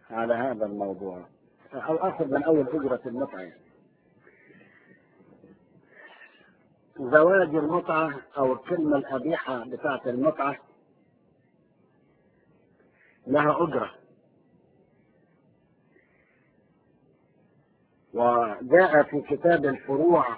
على هذا الموضوع أو أخذ من أول أجرة المتعة زواج المتعة أو الكلمة القبيحة بتاعة المتعة لها أجرة وجاء في كتاب الفروع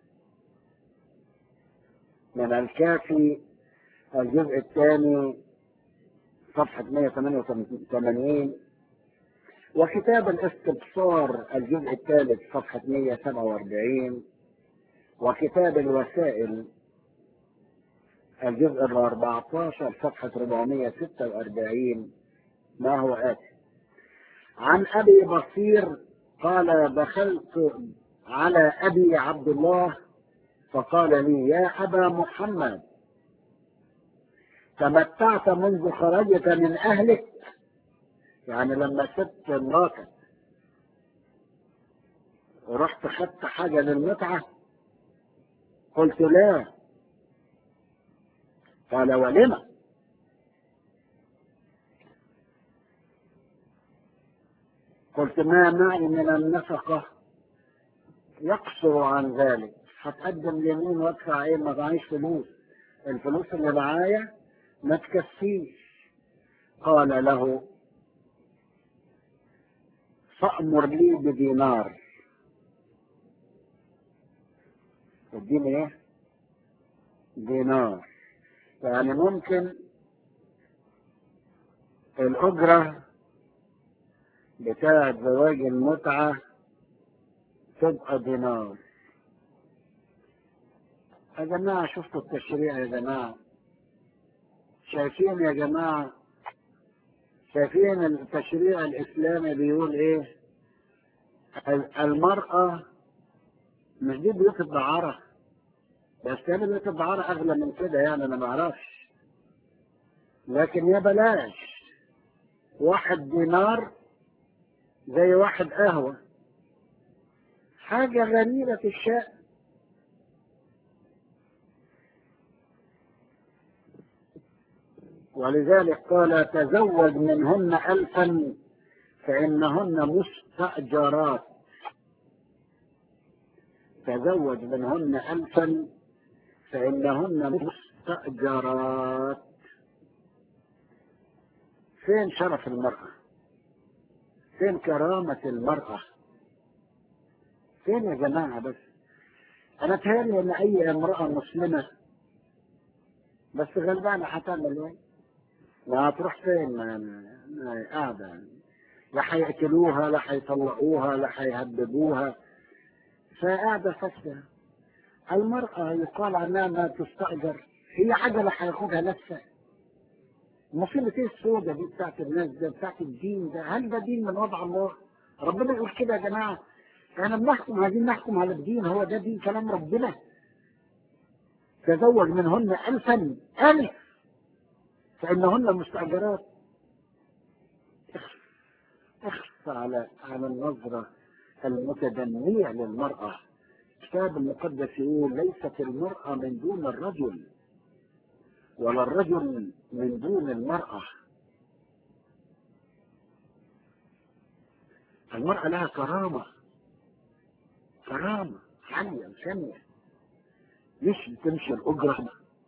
من الكافي الجزء الثاني صفحة 188 وكتاب الاستبصار الجزء الثالث صفحة 147 وكتاب الوسائل الجزء ال 14 صفحة 446 ما هو آتي عن أبي بصير قال دخلت على أبي عبد الله فقال لي يا أبا محمد تمتعت منذ خرجت من أهلك يعني لما سبت مراتك ورحت خدت حاجة للمتعة قلت لا قال ولم قلت ما معي من النفقة يقصر عن ذلك هتقدم يمين وادفع ايه ما معيش فلوس الفلوس اللي معايا ما تكفيش قال له فأمر لي بدينار اديني ايه دينار يعني ممكن الأجرة بتاعة زواج المتعة تبقى دينار يا جماعة شفتوا التشريع يا جماعة شايفين يا جماعة شايفين التشريع الإسلامي بيقول إيه المرأة مش دي بيوت الدعارة بس كان بيوت الدعارة أغلى من كده يعني أنا ما أعرفش لكن يا بلاش واحد دينار زي واحد قهوة حاجة غريبة الشأن ولذلك قال تزوج منهن ألفا فإنهن مستأجرات تزوج منهن ألفا فإنهن مستأجرات فين شرف المرأة فين كرامة المرأة فين يا جماعة بس أنا تهيألي إن أي امرأة مسلمة بس غلبانة هتعمل إيه؟ ما هتروح فين ما ما قاعدة لا هيقتلوها لا هيطلقوها لا هيهددوها فقاعدة فاسدة المرأة يقال عنها ما تستأجر هي عجلة هياخدها لفة مصيبة ايه السودة دي بتاعت الناس ده بتاعت الدين ده هل ده دين من وضع الله ربنا يقول كده يا جماعة احنا بنحكم عايزين نحكم على الدين هو ده دين كلام ربنا تزوج منهن ألفا ألف فإنهن مستأجرات اخف على على النظرة المتدنية للمرأة الكتاب المقدس يقول ليست المرأة من دون الرجل ولا الرجل من دون المرأة المرأة لها كرامة كرامة عالية وسامية مش بتمشي الأجرة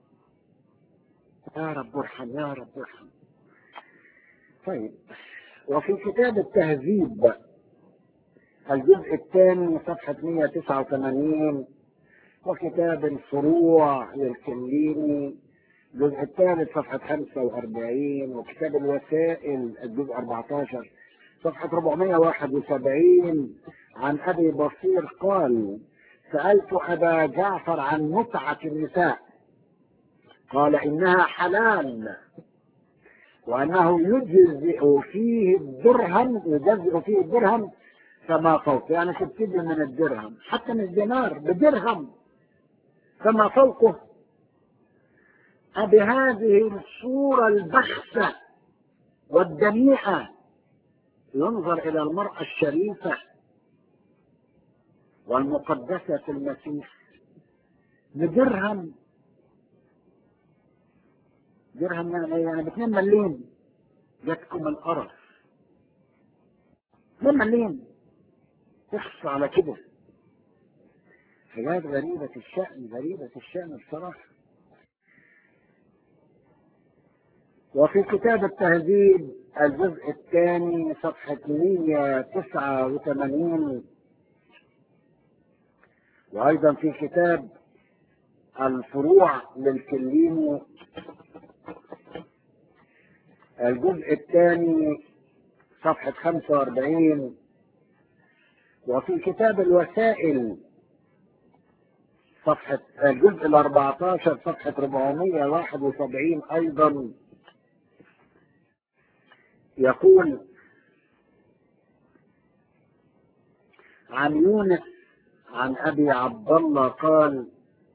يا رب ارحم يا رب ارحم طيب وفي كتاب التهذيب الجزء الثاني صفحة 189 وكتاب الفروع للكليني الجزء الثالث صفحة 45 وكتاب الوسائل الجزء 14 صفحة 471 عن أبي بصير قال سألت أبا جعفر عن متعة النساء قال إنها حلال وأنه يجزئ فيه الدرهم يجزئ فيه الدرهم فما فوق يعني تبتدي من الدرهم حتى من الدينار بدرهم فما فوقه بهذه الصورة البخسة والدنيئة ينظر إلى المرأة الشريفة والمقدسة في المسيح بدرهم درهم يعني يعني ب 2 مليم جاتكم القرف مملين اخص على كده حاجات غريبة الشأن غريبة الشأن بصراحة وفي كتاب التهذيب الجزء الثاني صفحة 189 وأيضا في كتاب الفروع للكليني الجزء الثاني صفحة 45 وفي كتاب الوسائل صفحة الجزء ال 14 صفحة 471 أيضا يقول عن يونس عن أبي عبد الله قال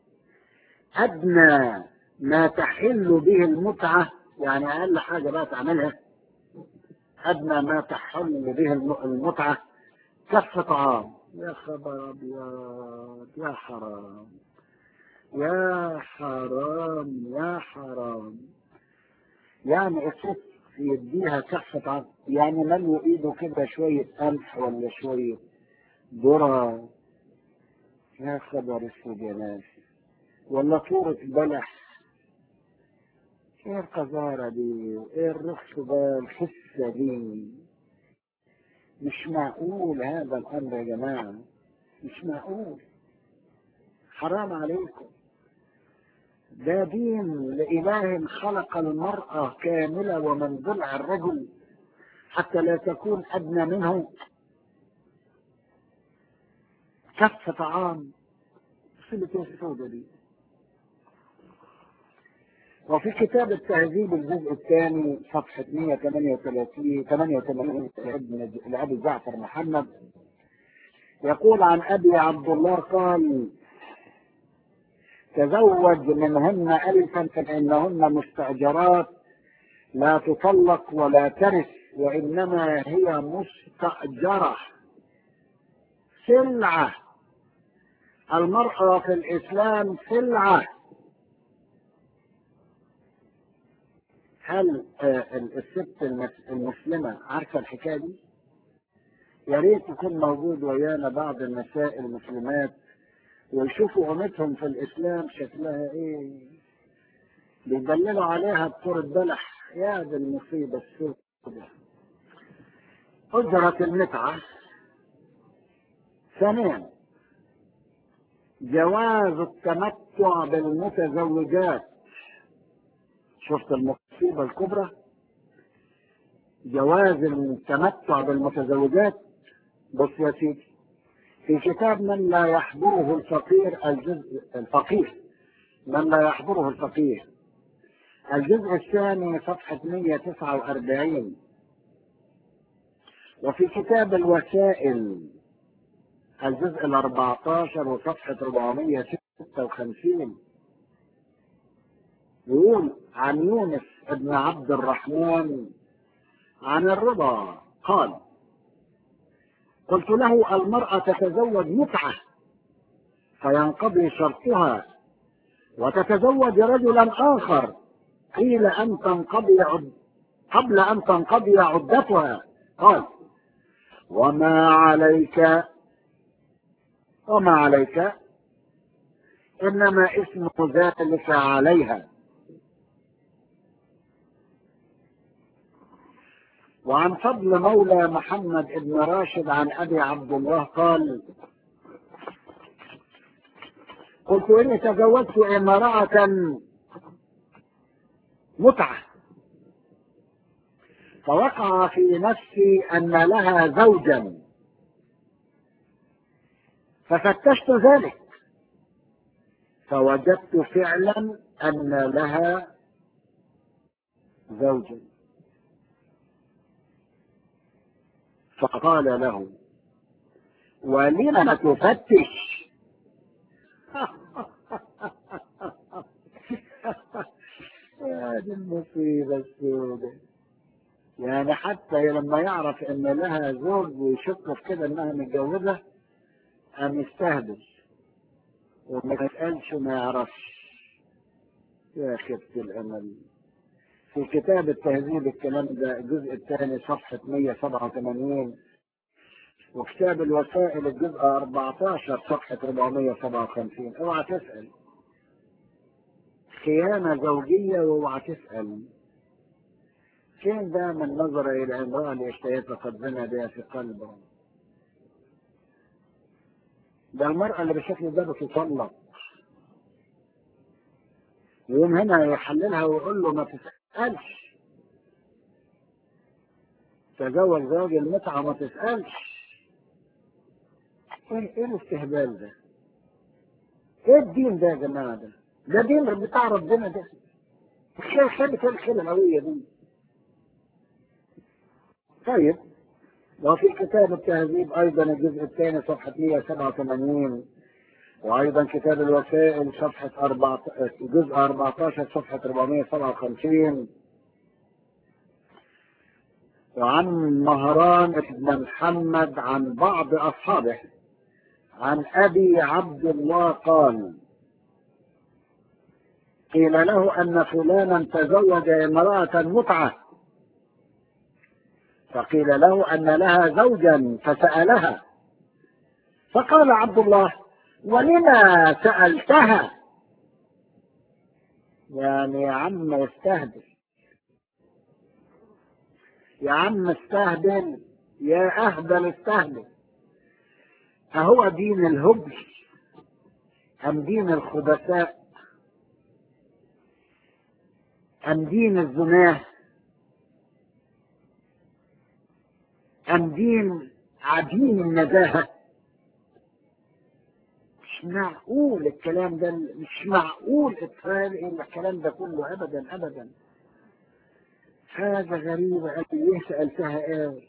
أدنى ما تحل به المتعة يعني أقل حاجة بقى تعملها أدنى ما تحل به المتعة كف طعام يا خبر أبيض يا حرام يا حرام يا حرام يعني الست يديها كف طعام يعني ملوا ايده كده شوية قمح ولا شوية ذرة يا خبر السجنات ولا صورة بلح ايه القذارة دي ايه الرخص ده الخسة دي مش معقول هذا الامر يا جماعة مش معقول حرام عليكم ده دين لإله خلق المرأة كاملة ومن ضلع الرجل حتى لا تكون أدنى منه كف طعام صلة السودة دي وفي كتاب التهذيب الجزء الثاني صفحة 138 88 لأبي جعفر محمد يقول عن أبي عبد الله قال تزوج منهن ألفا فإنهن مستأجرات لا تطلق ولا ترث وإنما هي مستأجرة سلعة المرأة في الإسلام سلعة هل الست المسلمة عارفة الحكاية دي؟ يا ريت يكون موجود ويانا بعض النساء المسلمات ويشوفوا قيمتهم في الإسلام شكلها إيه بيدللوا عليها بطور البلح يا دي المصيبة السوداء أجرة المتعة ثانيا جواز التمتع بالمتزوجات شفت المصيبة الكبرى جواز التمتع بالمتزوجات بص يا سيدي في كتاب من لا يحضره الفقير الجزء الفقير من لا يحضره الفقير الجزء الثاني صفحة 149 وفي كتاب الوسائل الجزء ال 14 وصفحة 456 يقول عن يونس بن عبد الرحمن عن الرضا قال قلت له المرأة تتزوج متعة فينقضي شرطها وتتزوج رجلا آخر قيل أن تنقضي عد قبل أن تنقضي عدتها قال وما عليك وما عليك إنما اسم ذلك عليها وعن فضل مولى محمد بن راشد عن ابي عبد الله قال قلت اني تزوجت امرأة متعة فوقع في نفسي ان لها زوجا ففتشت ذلك فوجدت فعلا ان لها زوجا فقال له ولم تفتش يا دي المصيبة السوداء يعني حتى لما يعرف ان لها زوج ويشك في كده انها متجوزة قام يستهبل وما يسألش وما يعرفش يا خفت الامل في كتاب التهذيب الكلام ده الجزء الثاني صفحة 187 وكتاب الوسائل الجزء 14 صفحة 457 اوعى تسأل خيانة زوجية واوعى تسأل فين ده من نظر إلى امرأة لاشتهيتها قد زنى بها في قلبه ده المرأة اللي بالشكل ده بتطلق يوم هنا يحللها ويقول له ما تسألش تزوج زوج المتعة ما تسألش ايه ايه الاستهبال ده؟ ايه الدين ده يا جماعة ده؟ ده دين بتاع ربنا ده الشيخ خابت الكلمة القوية دي طيب وفي كتاب التهذيب ايضا الجزء الثاني صفحة 187 وايضا كتاب الوسائل صفحة 4 جزء 14 صفحة 457 وعن مهران بن محمد عن بعض اصحابه عن ابي عبد الله قال قيل له ان فلانا تزوج امراه متعه فقيل له ان لها زوجا فسالها فقال عبد الله ولما سالتها يعني يا عم استهبل يا عم استهبل يا اهبل استهبل أهو دين الهبل أم دين الخبثاء أم دين الزناه أم دين عديم النزاهة مش معقول الكلام ده مش معقول إطفال الكلام ده كله أبدا أبدا حاجة غريبة قال لي سألتها إيه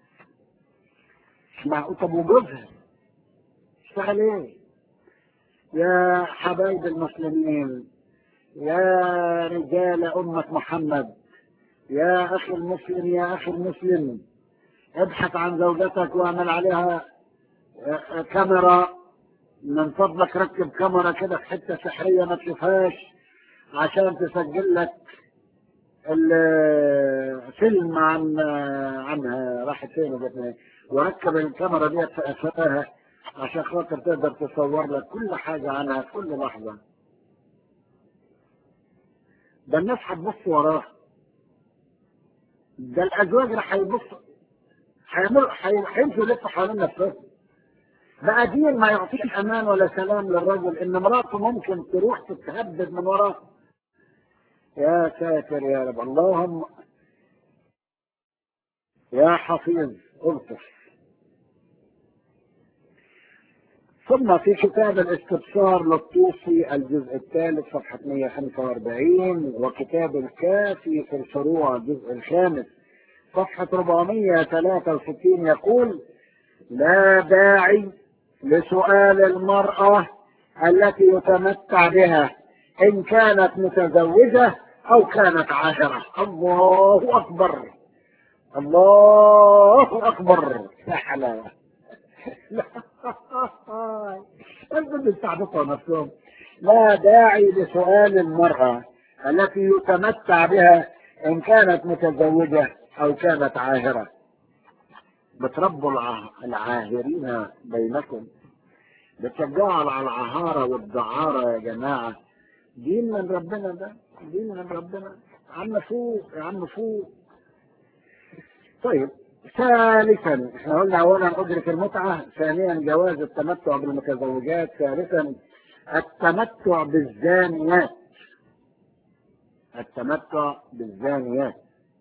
مش معقول طب وجوزها اشتغل ايه يا حبايب المسلمين يا رجال أمة محمد يا أخي المسلم يا أخي المسلم ابحث عن زوجتك واعمل عليها كاميرا من فضلك ركب كاميرا كده في حتة سحرية ما تشوفهاش عشان تسجل لك الفيلم عن عنها راحت فين وركب الكاميرا ديت في قفاها عشان خاطر تقدر تصور لك كل حاجة عنها في كل لحظة ده الناس هتبص وراه ده الأزواج راح هيبصوا هيعملوا هيمشوا يلفوا حوالين نفسهم بقى دين ما يعطيش أمان ولا سلام للرجل إن مراته ممكن تروح تتهدد من وراه يا ساتر يا رب اللهم يا حفيظ الطف ثم في كتاب الاستبصار للطوسي الجزء الثالث صفحة 145 وكتاب الكافي في الفروع الجزء الخامس صفحة 463 يقول لا داعي لسؤال المرأة التي يتمتع بها إن كانت متزوجة أو كانت عاهرة الله أكبر الله أكبر يا حلاوة انتم بتستعبطوا نفسهم لا داعي لسؤال المرأة التي يتمتع بها إن كانت متزوجة أو كانت عاهرة بتربوا العاهرين بينكم بتشجعوا على العهارة والدعارة يا جماعة دين من ربنا ده دين من ربنا عم فوق يا عم فوق طيب ثالثا احنا قلنا اولا اجرة المتعة ثانيا جواز التمتع بالمتزوجات ثالثا التمتع بالزانيات التمتع بالزانيات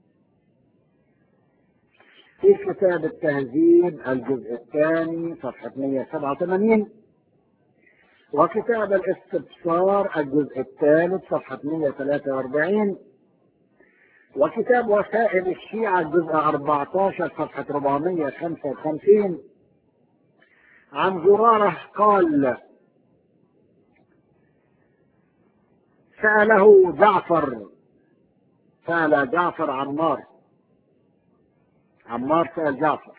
في كتاب التهذيب الجزء الثاني صفحة 187 وكتاب الاستبصار الجزء الثالث صفحة 143 وكتاب وسائل الشيعة الجزء 14 صفحة 455 عن زرارة قال سأله جعفر سأل جعفر عمار عمار سأل جعفر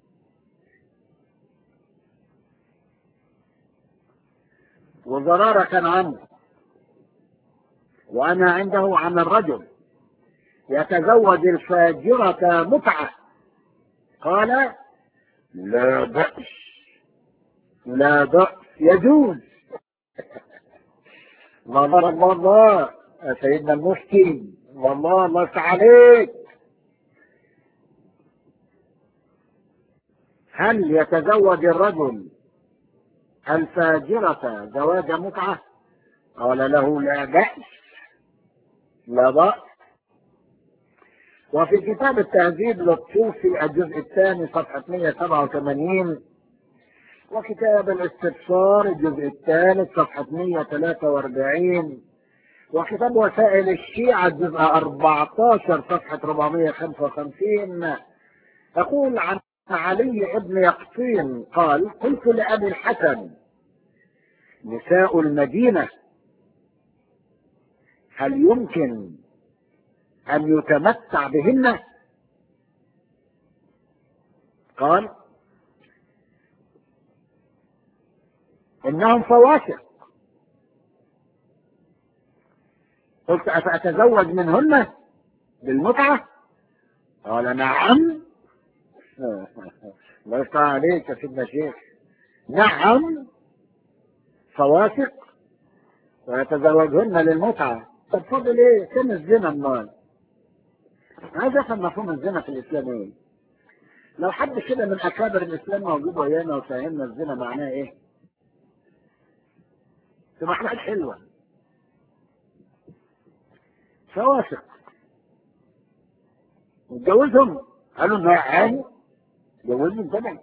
وزرارة كان عنده وأنا عنده عن الرجل يتزوج الفاجرة متعة قال لا بأس لا بأس يجوز الله الله الله يا سيدنا المفتي والله الله عليك هل يتزوج الرجل الفاجرة زواج متعة قال له لا بأس لا بأس وفي كتاب التهذيب للطوفي الجزء الثاني صفحة 187 وكتاب الاستبصار الجزء الثالث صفحة 143 وكتاب وسائل الشيعة الجزء 14 صفحة 455 يقول عن علي ابن يقطين قال قلت لأبي الحسن نساء المدينة هل يمكن أن يتمتع بهن قال إنهم فواسق قلت أفأتزوج منهن بالمتعة قال نعم الله يفتح عليك يا سيدنا شيخ نعم فواسق ويتزوجهن للمتعة طب فاضل ايه كم الزنا امال عايز افهم مفهوم الزنا في الاسلام ايه لو حد كده من اكابر الاسلام موجود ويانا وفاهمنا الزنا معناه ايه تبقى حاجات حلوه فواسق اتجوزهم قالوا نعم جوزهم طبعا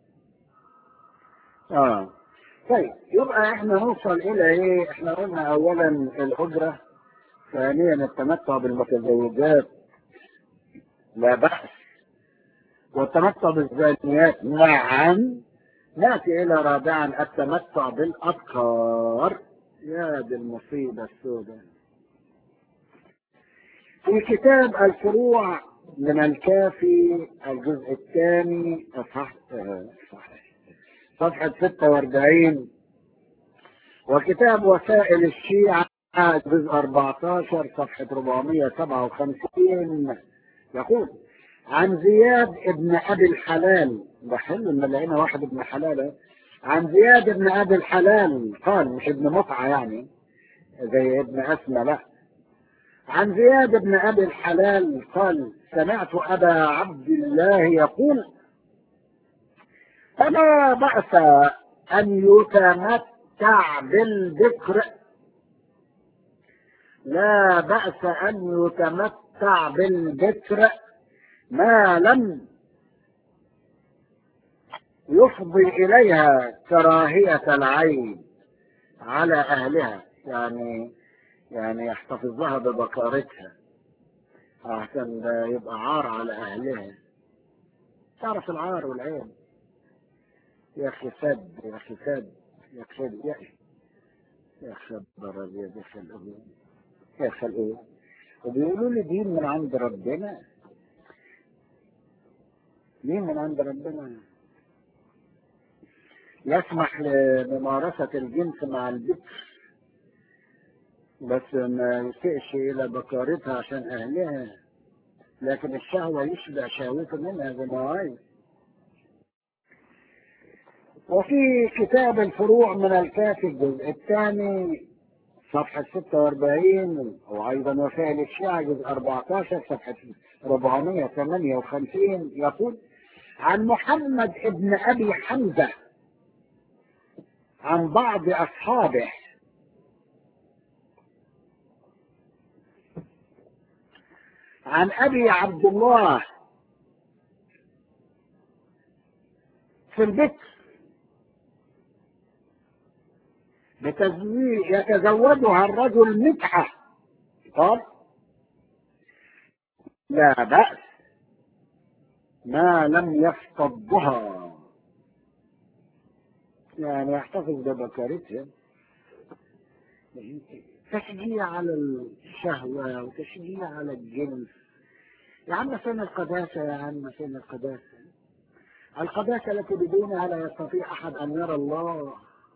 اه طيب يبقى احنا نوصل الى ايه احنا قلنا اولا الاجره ثانيا التمتع بالمتزوجات لا بأس والتمتع بالزانيات نعم ناتي الى رابعا التمتع بالابكار يا دي المصيبه السوداء في كتاب الفروع من الكافي الجزء الثاني صفحة صفحة 46 وكتاب وسائل الشيعة جزء 14 صفحة 457 يقول عن زياد ابن أبي الحلال ده حلو إن لقينا واحد ابن حلال عن زياد ابن أبي الحلال قال مش ابن مطعة يعني زي ابن أسمى لا عن زياد بن أبي الحلال قال سمعت أبا عبد الله يقول فلا بأس أن يتمتع بالذكر لا بأس أن يتمتع بالذكر ما لم يفضي إليها كراهية العين على أهلها يعني يعني يحتفظ لها ببكارتها عشان يبقى عار على أهلها تعرف العار والعين يا أخي سد يا أخي سد يا أخي سد يا أخي يا أخي الضرر يا أخي الأبوين يا أخي الإيه وبيقولوا لي دين من عند ربنا دين من عند ربنا يسمح لممارسة الجنس مع البكر بس ما يسئش إلى بكارتها عشان أهلها لكن الشهوة يشبع شهوته منها زي ما هو عايز وفي كتاب الفروع من الكافي الجزء الثاني صفحة 46 وأيضا وسائل الشيعة جزء 14 صفحة 458 يقول عن محمد ابن أبي حمزة عن بعض أصحابه عن أبي عبد الله في البكر بتزويج يتزوجها الرجل متعة قال لا بأس ما لم يفتضها يعني يحتفظ ببكارتها تشجيع على الشهوة وتشجيع على الجنس يا عم فين القداسة يا عم فين القداسة القداسة التي بدونها لا يستطيع أحد أن يرى الله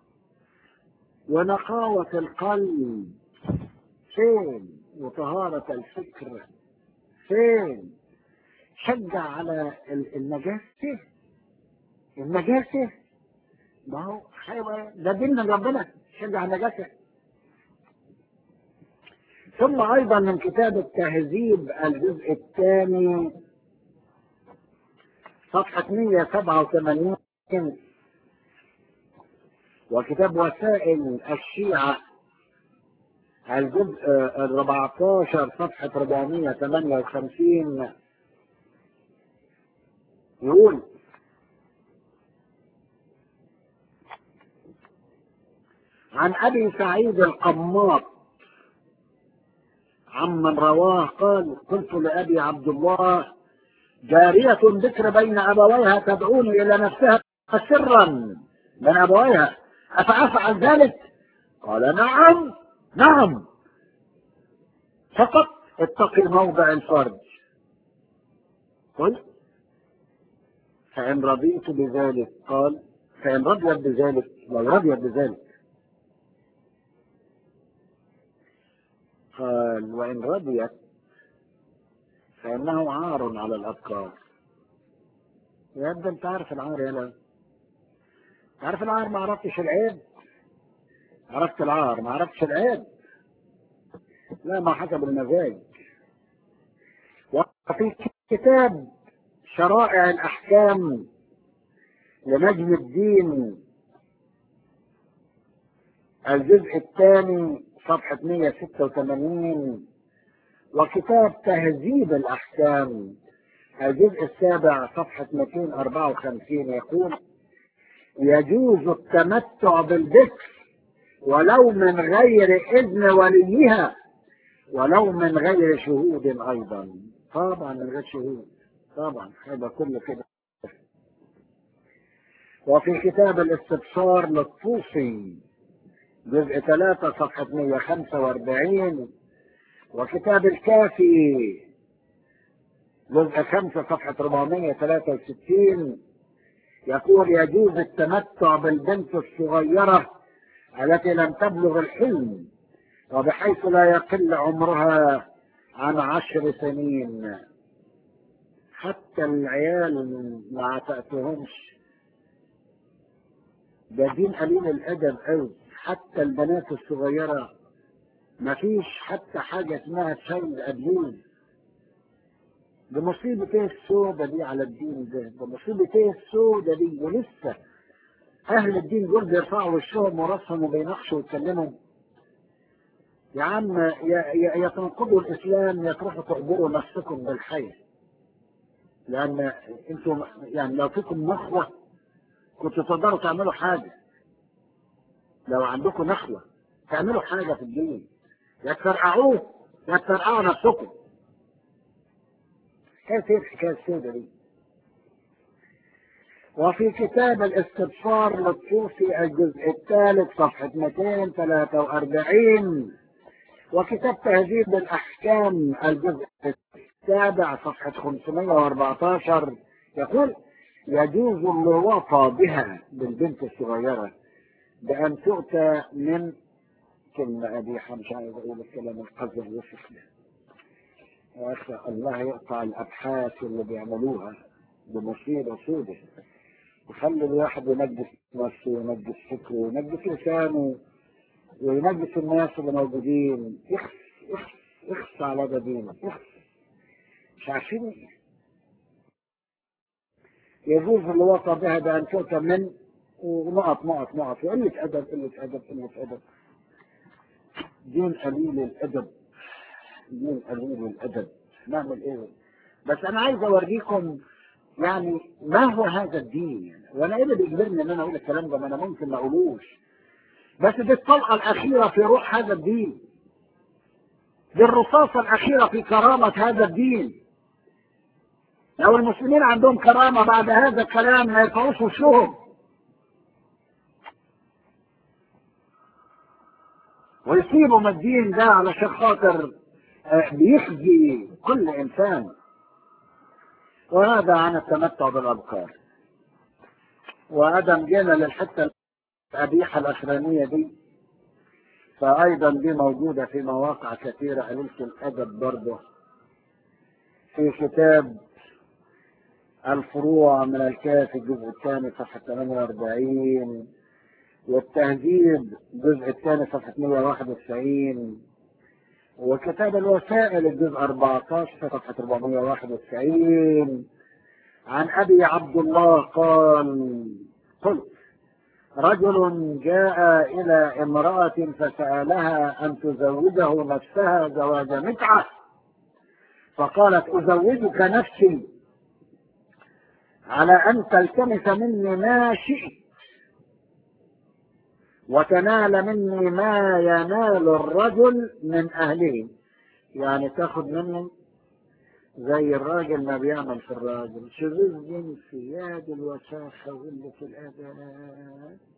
ونقاوة القلب فين وطهارة الفكر فين شجع على النجاسة النجاسة ما هو حيوان ده دين من ربنا شجع النجاسة ثم أيضا من كتاب التهذيب الجزء الثاني صفحة 187 وكتاب وسائل الشيعة الجزء ال 14 صفحة 458 يقول عن أبي سعيد القماط عمن رواه قال قلت لأبي عبد الله جارية ذكر بين أبويها تدعوني إلى نفسها سرا من أبويها أفأفعل ذلك؟ قال نعم نعم فقط اتقي موضع الفرج قل فإن رضيت بذلك قال فإن رضيت بذلك لو رضيت بذلك قال وإن رضيت فإنه عار على الأبكار يا ابني أنت عارف العار يا لا عارف العار ما عرفتش العيب عرفت العار ما عرفتش العيب لا ما حسب المزاج وفي كتاب شرائع الأحكام لنجم الدين الجزء الثاني صفحة 186 وكتاب تهذيب الأحكام الجزء السابع صفحة 254 يقول يجوز التمتع بالذكر ولو من غير إذن وليها ولو من غير شهود أيضا طبعا من غير شهود طبعا هذا كله كده وفي كتاب الاستبصار للطوسي جزء 3 صفحة 145 وكتاب الكافي جزء 5 صفحة 463 يقول يجوز التمتع بالبنت الصغيرة التي لم تبلغ الحلم وبحيث لا يقل عمرها عن عشر سنين حتى العيال ما عتقتهمش ده دين قليل الادب قوي حتى البنات الصغيره ما فيش حتى حاجه اسمها تشايلد ابيوز ده مصيبة ايه السودة دي على الدين ده ده مصيبة ايه السودة دي ولسه اهل الدين دول بيرفعوا وشهم وراسهم وبيناقشوا ويتكلموا يا عم يا يا يا تنقضوا الاسلام يا تروحوا تقبروا نفسكم بالحي لان انتم يعني لو فيكم نخوه كنتوا تقدروا تعملوا حاجه لو عندكم نخوه تعملوا حاجه في الدين يا تفرقعوه يا تفرقعوا نفسكم كيف ايه الحكايه السوداء دي وفي كتاب الاستبصار للطوسي الجزء الثالث صفحة 243 وكتاب تهذيب الأحكام الجزء السابع صفحة 514 يقول يجوز اللواطة بها بالبنت الصغيرة بأن تؤتى من كلمة قبيحة مش عايز أقول الكلام القذر والفخر يا أخي الله يقطع الأبحاث اللي بيعملوها بمصيبة سودة وخلي الواحد ينجس نفسه وينجس فكره وينجس لسانه وينجس الناس اللي موجودين يخس يخس يخس على ده دينه يخس مش عارفين ايه يجوز الوطى بها بأن تؤتى من ونقط نقط نقط وقلة أدب قلة أدب قلة أدب دين قليل الأدب دين قليل الأدب نعمل إيه بس أنا عايز أوريكم يعني ما هو هذا الدين يعني وانا ايه اللي بيجبرني ان انا اقول الكلام ده ما انا ممكن ما اقولوش بس دي الطلقه الاخيره في روح هذا الدين دي الرصاصه الاخيره في كرامه هذا الدين لو المسلمين عندهم كرامه بعد هذا الكلام ما يرفعوش وشهم ويسيبوا من الدين ده علشان خاطر بيخزي كل انسان وهذا عن التمتع بالأبكار وأدم جينا للحتة القبيحة الأخرانية دي فأيضا دي موجودة في مواقع كثيرة قليلة الأدب برضه في كتاب الفروع من الكافي الجزء الثاني صفحة 48 والتهذيب الجزء الثاني صفحة 191 وكتاب الوسائل الجزء 14 صفحة 491 عن أبي عبد الله قال قلت رجل جاء إلى امرأة فسألها أن تزوجه نفسها زواج متعة فقالت أزوجك نفسي على أن تلتمس مني ما شئت وتنال مني ما ينال الرجل من أهله يعني تاخد مني زي الراجل ما بيعمل في الراجل شذوذ جنسي يا دي الوساخة وقلة الأدب